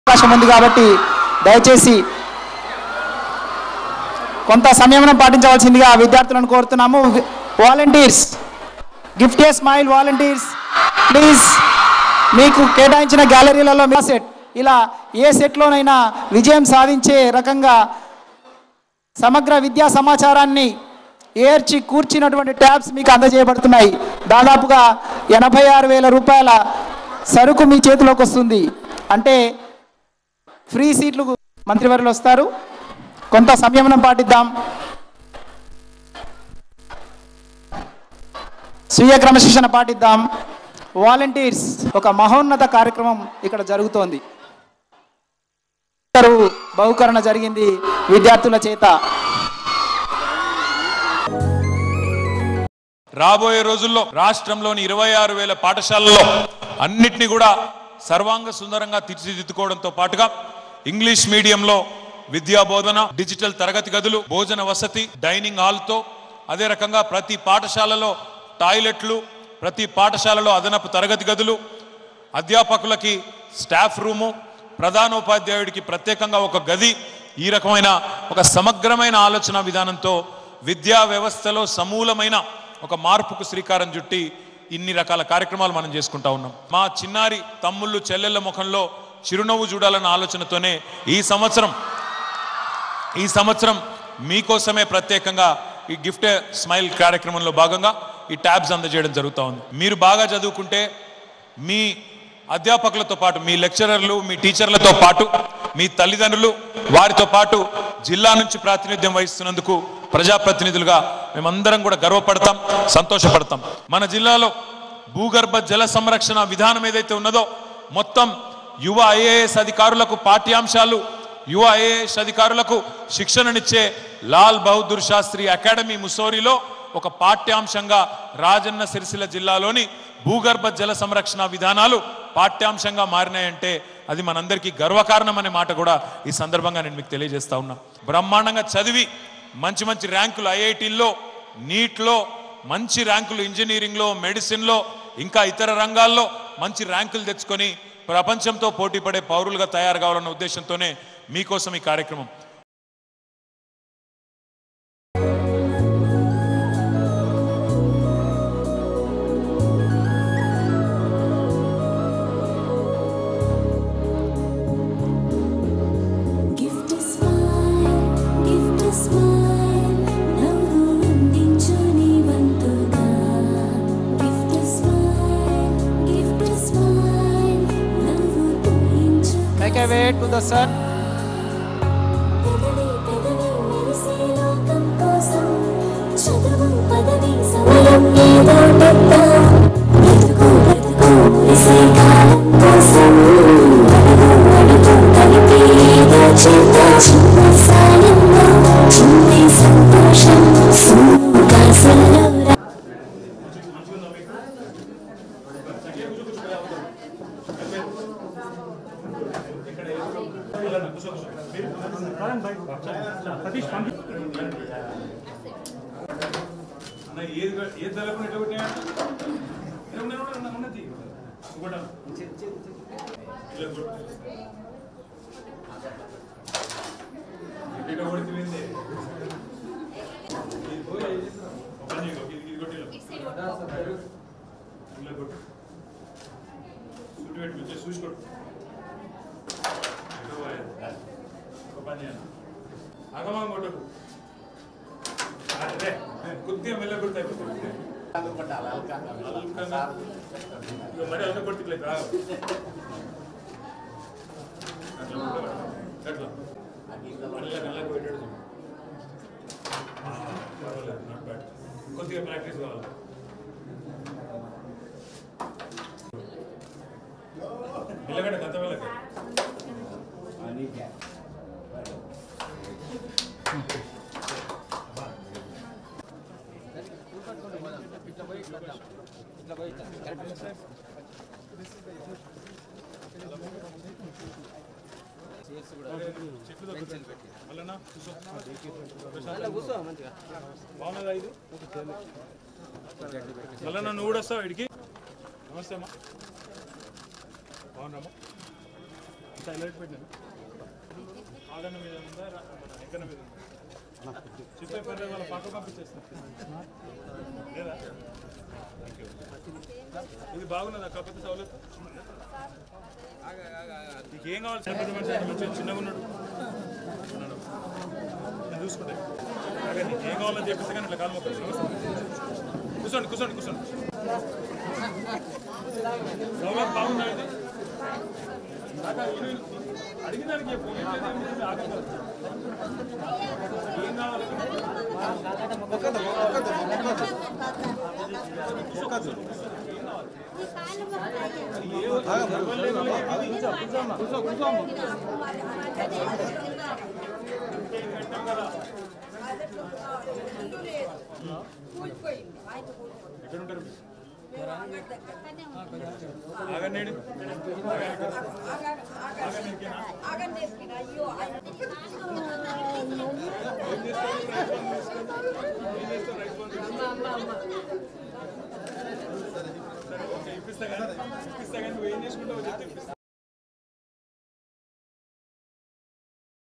అవకాశం ఉంది కాబట్టి దయచేసి కొంత సంయమనం పాటించవలసిందిగా విద్యార్థులను కోరుతున్నాము volunteers gift a smile volunteers please మీకు కేటాయించిన గ్యాలరీలలో మీ సెట్ ఇలా ఏ సెట్లోనైనా విజయం సాధించే రకంగా సమగ్ర విద్యా సమాచారాన్ని ఏర్చి కూర్చినటువంటి ట్యాబ్స్ మీకు అందజేయబడుతున్నాయి దాదాపుగా ఎనభై ఆరు వేల రూపాయల సరుకు మీ చేతిలోకి వస్తుంది అంటే ఫ్రీ సీట్లు మంత్రివర్యులు వస్తారు కొంత సంయమనం పాటిద్దాం స్వీయ క్రమశిక్షణ పాటిద్దాం వాలంటీర్స్ ఒక మహోన్నత కార్యక్రమం ఇక్కడ జరుగుతోంది బహుకరణ జరిగింది విద్యార్థుల చేత రాబోయే రోజుల్లో రాష్ట్రంలోని ఇరవై ఆరు వేల పాఠశాలల్లో అన్నిటినీ కూడా సర్వాంగ సుందరంగా తీర్చిదిద్దుకోవడంతో పాటుగా ఇంగ్లీష్ మీడియంలో విద్యా బోధన డిజిటల్ తరగతి గదులు భోజన వసతి డైనింగ్ హాల్తో అదే రకంగా ప్రతి పాఠశాలలో టాయిలెట్లు ప్రతి పాఠశాలలో అదనపు తరగతి గదులు అధ్యాపకులకి స్టాఫ్ రూము ప్రధానోపాధ్యాయుడికి ప్రత్యేకంగా ఒక గది ఈ రకమైన ఒక సమగ్రమైన ఆలోచన విధానంతో విద్యా వ్యవస్థలో సమూలమైన ఒక మార్పుకు శ్రీకారం చుట్టి ఇన్ని రకాల కార్యక్రమాలు మనం చేసుకుంటా ఉన్నాం మా చిన్నారి తమ్ముళ్ళు చెల్లెళ్ళ ముఖంలో చిరునవ్వు చూడాలన్న ఆలోచనతోనే ఈ సంవత్సరం ఈ సంవత్సరం మీకోసమే ప్రత్యేకంగా ఈ గిఫ్ట్ స్మైల్ కార్యక్రమంలో భాగంగా ఈ ట్యాబ్స్ అందజేయడం జరుగుతూ ఉంది మీరు బాగా చదువుకుంటే మీ అధ్యాపకులతో పాటు మీ లెక్చరర్లు మీ టీచర్లతో పాటు మీ తల్లిదండ్రులు వారితో పాటు జిల్లా నుంచి ప్రాతినిధ్యం వహిస్తున్నందుకు ప్రజాప్రతినిధులుగా మేమందరం కూడా గర్వపడతాం సంతోషపడతాం మన జిల్లాలో భూగర్భ జల సంరక్షణ విధానం ఏదైతే ఉన్నదో మొత్తం యువ ఐఏఎస్ అధికారులకు పాఠ్యాంశాలు యువ ఐఏఎస్ అధికారులకు శిక్షణనిచ్చే లాల్ బహదూర్ శాస్త్రి అకాడమీ ముసోరిలో ఒక పాఠ్యాంశంగా రాజన్న సిరిసిల్ల జిల్లాలోని భూగర్భ జల సంరక్షణ విధానాలు పాఠ్యాంశంగా మారినాయంటే అది మనందరికీ గర్వకారణం అనే మాట కూడా ఈ సందర్భంగా నేను మీకు తెలియజేస్తా ఉన్నా బ్రహ్మాండంగా చదివి మంచి మంచి ర్యాంకులు ఐఐటీల్లో నీట్లో మంచి ర్యాంకులు ఇంజనీరింగ్లో మెడిసిన్లో ఇంకా ఇతర రంగాల్లో మంచి ర్యాంకులు తెచ్చుకొని ప్రపంచంతో పోటీపడే పౌరులుగా తయారు కావాలన్న ఉద్దేశంతోనే మీకోసం ఈ కార్యక్రమం Gift a smile, gift a smile, నవ్వు అందించు నీ వంతుగా. Gift a smile, gift a smile, నవ్వు పూయించు make a way to the sun పెదవి పెదవి మెరిసే లోకం కోసం చదువు పదవి సమయం ఏదో తెద్దాం. బ్రతుకు బ్రతుకు మురిసే కాలం కోసం అడుగు అడుగు కలిపి ఏదో చేద్దాం. చిన్న సాయంలో చిన్ని సంతోషం సూకాసుల్లో రా- కొద్దిగా మెల్ల కొడతాయి మరి అల్క కొడుతులేదు అట్లా మెల్లగా మెల్లగా పెట్టాడు చూడు. పర్వాలేదు, not bad. కొద్దిగా ప్రాక్టీస్ కావాలి మెల్లగడ్డ గత మెల్లగ మళ్ళా కూర్చో బాగున్నదా ఇది మళ్ళా నువ్వు కూడా వస్తావు ఇడికి నమస్తే అమ్మా బాగున్నామా హైలైట్ పెట్టాను ఆదరణ మీద ఉందా రా- మన ఎక్కన మీద ఉందా చెప్పే పర్లే వాళ్ళ పక్క పంపించేస్తాను లేదా Thank you. ఇది బాగున్నదా కాకపోతే సౌలత్ నీకు ఏం కావాలి సార్ పెద్ద మనిషి ఆయన మంచిగా చిన్నగా ఉన్నాడు ఉన్నాడు. నేను చూసుకుంటే అలాగే నీకు ఏం కావాలని చెప్పేసి కానీ ఇట్లా కాలు మొక్కలు కూర్చోండి కూర్చోండి కూర్చోండి సౌలత్ బాగుందా ఇది నాకు ఇది అడిగిన దానికి చెప్పు ఏం లేదు, ఏం లేదు, ఆగదు. ఏం కావాలి ఎక్కడ ఉంటారు మీరు? ఆగండి ఇప్పిస్తా కానీ ఇప్పిస్తా కానీ నువ్వు ఏం చేసుకుంటావు చెప్తే ఇప్పిస్తా